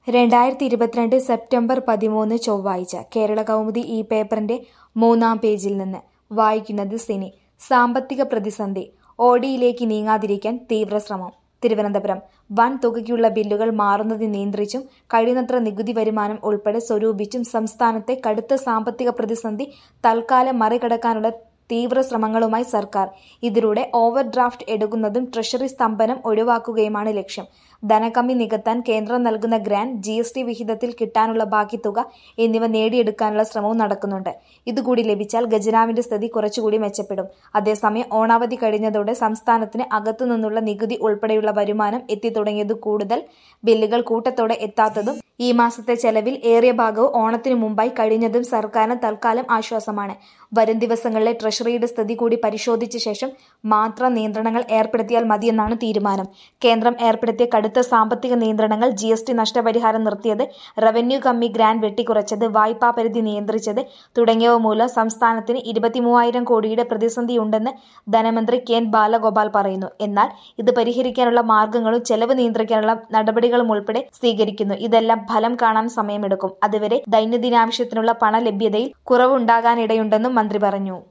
രണ്ടായിരത്തി ഇരുപത്തിരണ്ട് സെപ്റ്റംബർ പതിമൂന്ന് ചൊവ്വാഴ്ച കേരള കൗമുദി ഈ പേപ്പറിന്റെ മൂന്നാം പേജിൽ നിന്ന് വായിക്കുന്നത് സിനി സാമ്പത്തിക പ്രതിസന്ധി ഓഡിയിലേക്ക് നീങ്ങാതിരിക്കാൻ തീവ്രശ്രമം തിരുവനന്തപുരം വൻ തുകയ്ക്കുള്ള ബില്ലുകൾ മാറുന്നത് നിയന്ത്രിച്ചും കഴിയുന്നത്ര നികുതി വരുമാനം ഉൾപ്പെടെ സ്വരൂപിച്ചും സംസ്ഥാനത്തെ കടുത്ത സാമ്പത്തിക പ്രതിസന്ധി തൽക്കാലം മറികടക്കാനുള്ള തീവ്ര ശ്രമങ്ങളുമായി സർക്കാർ ഇതിലൂടെ ഓവർ ഡ്രാഫ്റ്റ് എടുക്കുന്നതും ട്രഷറി സ്തംഭനം ഒഴിവാക്കുകയുമാണ് ലക്ഷ്യം ധനകമ്മി നികത്താൻ കേന്ദ്രം നൽകുന്ന ഗ്രാന്റ് ജി എസ് ടി വിഹിതത്തിൽ കിട്ടാനുള്ള ബാക്കി തുക എന്നിവ നേടിയെടുക്കാനുള്ള ശ്രമവും നടക്കുന്നുണ്ട് ഇതുകൂടി ലഭിച്ചാൽ ഖജനാവിന്റെ സ്ഥിതി കുറച്ചുകൂടി മെച്ചപ്പെടും അതേസമയം ഓണാവധി കഴിഞ്ഞതോടെ സംസ്ഥാനത്തിന് അകത്തുനിന്നുള്ള നികുതി ഉൾപ്പെടെയുള്ള വരുമാനം എത്തിത്തുടങ്ങിയത് കൂടുതൽ ബില്ലുകൾ കൂട്ടത്തോടെ എത്താത്തതും ഈ മാസത്തെ ചെലവിൽ ഏറിയ ഭാഗവും ഓണത്തിനു മുമ്പായി കഴിഞ്ഞതും സർക്കാരിന് തൽക്കാലം ആശ്വാസമാണ് വരും ദിവസങ്ങളിലെ ട്രഷറിയുടെ സ്ഥിതി കൂടി പരിശോധിച്ച ശേഷം മാത്രം നിയന്ത്രണങ്ങൾ ഏർപ്പെടുത്തിയാൽ മതിയെന്നാണ് തീരുമാനം കേന്ദ്രം ഏർപ്പെടുത്തിയ കടുത്ത സാമ്പത്തിക നിയന്ത്രണങ്ങൾ ജി എസ് ടി നഷ്ടപരിഹാരം നിർത്തിയത് റവന്യൂ കമ്മി ഗ്രാന്റ് വെട്ടിക്കുറച്ചത് വായ്പാ പരിധി നിയന്ത്രിച്ചത് തുടങ്ങിയവ മൂലം സംസ്ഥാനത്തിന് ഇരുപത്തിമൂവായിരം കോടിയുടെ പ്രതിസന്ധിയുണ്ടെന്ന് ധനമന്ത്രി കെ എൻ ബാലഗോപാൽ പറയുന്നു എന്നാൽ ഇത് പരിഹരിക്കാനുള്ള മാർഗങ്ങളും ചെലവ് നിയന്ത്രിക്കാനുള്ള നടപടികളും ഉൾപ്പെടെ സ്വീകരിക്കുന്നു ഇതെല്ലാം ഫലം കാണാൻ സമയമെടുക്കും അതുവരെ ദൈനംദിനാവശ്യത്തിനുള്ള പണലഭ്യതയിൽ കുറവുണ്ടാകാനിടയുണ്ടെന്നും മന്ത്രി പറഞ്ഞു